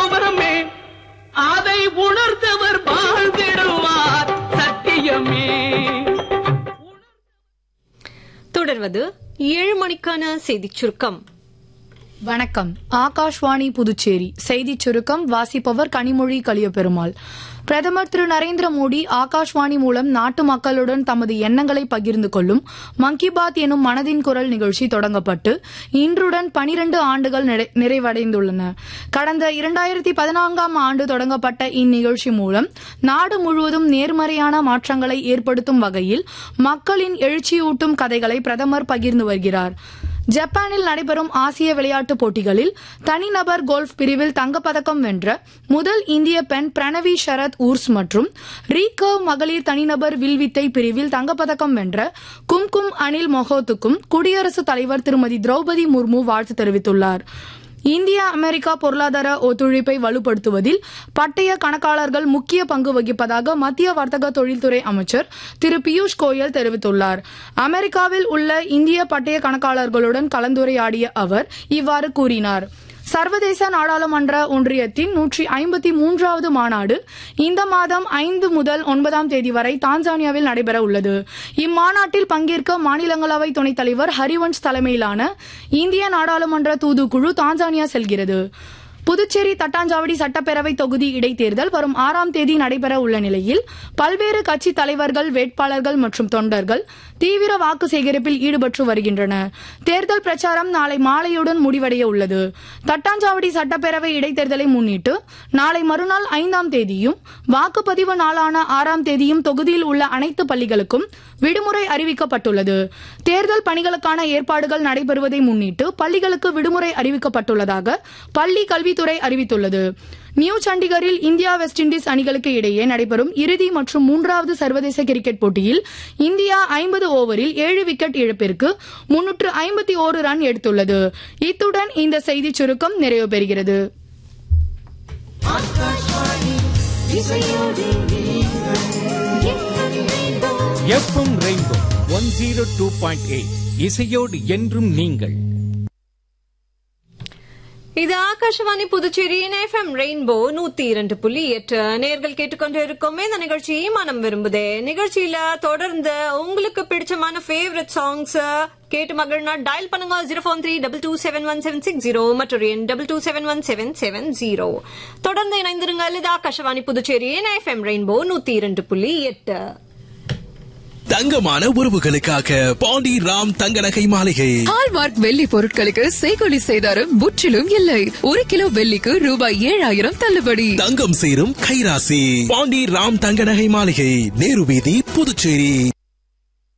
சுகமே அதை உணர்ந்தவர் வாழ்ந்திடுவார் சத்தியமே தொடர்வது ஏழு மணிக்கான செய்திச் சுருக்கம் வணக்கம் ஆகாஷ்வாணி புதுச்சேரி செய்திச் சுருக்கம் வாசிப்பவர் கனிமொழி கலியபெருமாள் பிரதமர் திரு நரேந்திர மோடி ஆகாஷ்வாணி மூலம் நாட்டு மக்களுடன் தமது எண்ணங்களை பகிர்ந்து கொள்ளும் மன் கி பாத் எனும் மனதின் குரல் நிகழ்ச்சி தொடங்கப்பட்டு இன்றுடன் பனிரண்டு ஆண்டுகள் நிறை- நிறைவடைந்துள்ளன கடந்த இரண்டாயிரத்தி பதினான்காம் ஆண்டு தொடங்கப்பட்ட இந்நிகழ்ச்சி மூலம் நாடு முழுவதும் நேர்மறையான மாற்றங்களை ஏற்படுத்தும் வகையில் மக்களின் எழுச்சியூட்டும் கதைகளை பிரதமர் பகிர்ந்து வருகிறார் ஜப்பானில் நடைபெறும் ஆசிய விளையாட்டுப் போட்டிகளில் தனிநபர் கோல்ஃப் பிரிவில் தங்கப்பதக்கம் வென்ற முதல் இந்திய பெண் பிரணவி ஷரத் ஊர்ஸ் மற்றும் ரீகர்வ் மகளிர் தனிநபர் வில்வித்தை பிரிவில் தங்கப்பதக்கம் வென்ற கும்கும் அனில் மொஹோத்துக்கும் குடியரசுத் தலைவர் திருமதி திரௌபதி முர்மு வாழ்த்து தெரிவித்துள்ளார் இந்தியா அமெரிக்கா பொருளாதார ஒத்துழைப்பை வலுப்படுத்துவதில் பட்டய கணக்காளர்கள் முக்கிய பங்கு வகிப்பதாக மத்திய வர்த்தக தொழில்துறை அமைச்சர் திரு பியூஷ் கோயல் தெரிவித்துள்ளார் அமெரிக்காவில் உள்ள இந்திய பட்டய கணக்காளர்களுடன் கலந்துரையாடிய அவர் இவ்வாறு கூறினார் சர்வதேச நாடாளுமன்ற ஒன்றியத்தின் நூற்றி ஐம்பத்தி மூன்றாவது மாநாடு இந்த மாதம் ஐந்து முதல் ஒன்பதாம் தேதி வரை தான்சானியாவில் நடைபெற உள்ளது இம்மாநாட்டில் பங்கேற்க மாநிலங்களவை துணைத் தலைவர் ஹரிவன்ஷ் தலைமையிலான இந்திய நாடாளுமன்ற தூதுக்குழு தான்சானியா செல்கிறது புதுச்சேரி தட்டாஞ்சாவடி சட்டப்பேரவை தொகுதி இடைத்தேர்தல் வரும் ஆறாம் தேதி நடைபெற உள்ள நிலையில் பல்வேறு கட்சி தலைவர்கள் வேட்பாளர்கள் மற்றும் தொண்டர்கள் தீவிர வாக்கு சேகரிப்பில் ஈடுபட்டு வருகின்றனர் தேர்தல் பிரச்சாரம் நாளை மாலையுடன் முடிவடைய உள்ளது தட்டாஞ்சாவடி சட்டப்பேரவை இடைத்தேர்தலை முன்னிட்டு நாளை மறுநாள் ஐந்தாம் தேதியும் வாக்குப்பதிவு நாளான ஆறாம் தேதியும் தொகுதியில் உள்ள அனைத்து பள்ளிகளுக்கும் விடுமுறை அறிவிக்கப்பட்டுள்ளது தேர்தல் பணிகளுக்கான ஏற்பாடுகள் நடைபெறுவதை முன்னிட்டு பள்ளிகளுக்கு விடுமுறை அறிவிக்கப்பட்டுள்ளதாக பள்ளி கல்வித்துறை அறிவித்துள்ளது நியூ சண்டிகரில் இந்தியா வெஸ்ட் இண்டீஸ் அணிகளுக்கு இடையே நடைபெறும் இறுதி மற்றும் மூன்றாவது சர்வதேச கிரிக்கெட் போட்டியில் இந்தியா ஐம்பது ஓவரில் ஏழு விக்கெட் இழப்பிற்கு முன்னூற்று ஐம்பத்தி ஓரு ரன் எடுத்துள்ளது இத்துடன் இந்த செய்திச் சுருக்கம் நிறைவு பெறுகிறது FM rainbow one zero two point eight இசையோடு என்றும் நீங்கள் இது ஆகாஷவாணி புதுச்சேரியின் எஃப்எம் ரெயின்போ நூத்தி இரண்டு புள்ளி எட்டு நேர்கள் கேட்டுக்கொண்டு இருக்கும் இந்த நிகழ்ச்சி மனம் விரும்புதே நிகழ்ச்சியில தொடர்ந்து உங்களுக்கு பிடிச்சமான ஃபேவரட் சாங்ஸ் கேட்டு மகிழ்னா டயல் பண்ணுங்க zero four three double two seven one seven six zero மற்றும் எண் double two seven one seven seven zero தொடர்ந்து இணைந்திருங்கள் இது ஆகாஷவாணி புதுச்சேரியின் எஃப்எம் ரெயின்போ நூத்தி இரண்டு புள்ளி எட்டு தங்கமான உறவுகளுக்காக பாண்டி ராம் தங்க நகை மாளிகை ஹால்மார்க் வெள்ளி பொருட்களுக்கு செய்கொலி செய்தாரும் முற்றிலும் இல்லை ஒரு கிலோ வெள்ளிக்கு ரூபாய் ஏழாயிரம் தள்ளுபடி தங்கம் சேரும் கைராசி பாண்டி ராம் தங்க நகை மாளிகை நேரு வீதி புதுச்சேரி